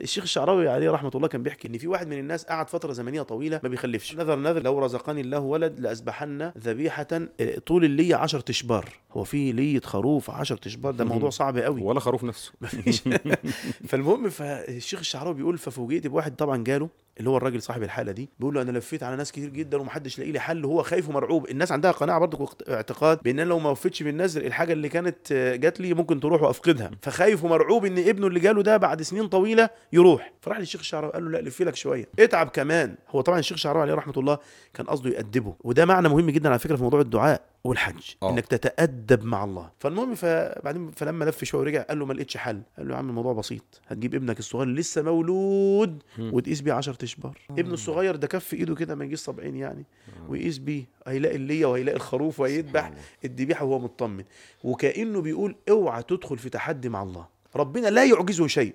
الشيخ الشعراوي عليه رحمه الله كان بيحكي ان في واحد من الناس قعد فتره زمنيه طويله ما بيخلفش نذر نذر لو رزقني الله ولد لاذبحن ذبيحه آه، طول اللية 10 اشبار هو في لية خروف 10 اشبار ده موضوع صعب قوي ولا خروف نفسه مفيش فالمهم فالشيخ الشعراوي بيقول ففوجئت بواحد طبعا جاله اللي هو الراجل صاحب الحاله دي بيقول له انا لفيت على ناس كتير جدا ومحدش لاقي لي حل وهو خايف ومرعوب الناس عندها قناعه برضه واقت- اعتقاد بان انا لو ما وفتش بالنذر الحاجه اللي كانت آه، جات لي ممكن تروح وافقدها فخايف ومرعوب ان ابنه اللي جاله ده بعد سنين طويله يروح فراح للشيخ الشعراوي قال له لا لفي لك شويه اتعب كمان هو طبعا الشيخ الشعراوي عليه رحمه الله كان قصده يأدبه وده معنى مهم جدا على فكره في موضوع الدعاء والحج آه. انك تتأدب مع الله فالمهم فبعدين فلما لف شويه ورجع قال له ما لقيتش حل قال له يا عم الموضوع بسيط هتجيب ابنك الصغير اللي لسه مولود وتقيس بيه 10 اشبار ابنه الصغير ده كف ايده كده ما يجيش 70 يعني ويقيس بيه هيلاقي الليه وهيلاقي الخروف وهيذبح الذبيحه وهو مطمن وكانه بيقول اوعى تدخل في تحدي مع الله ربنا لا يعجزه شيء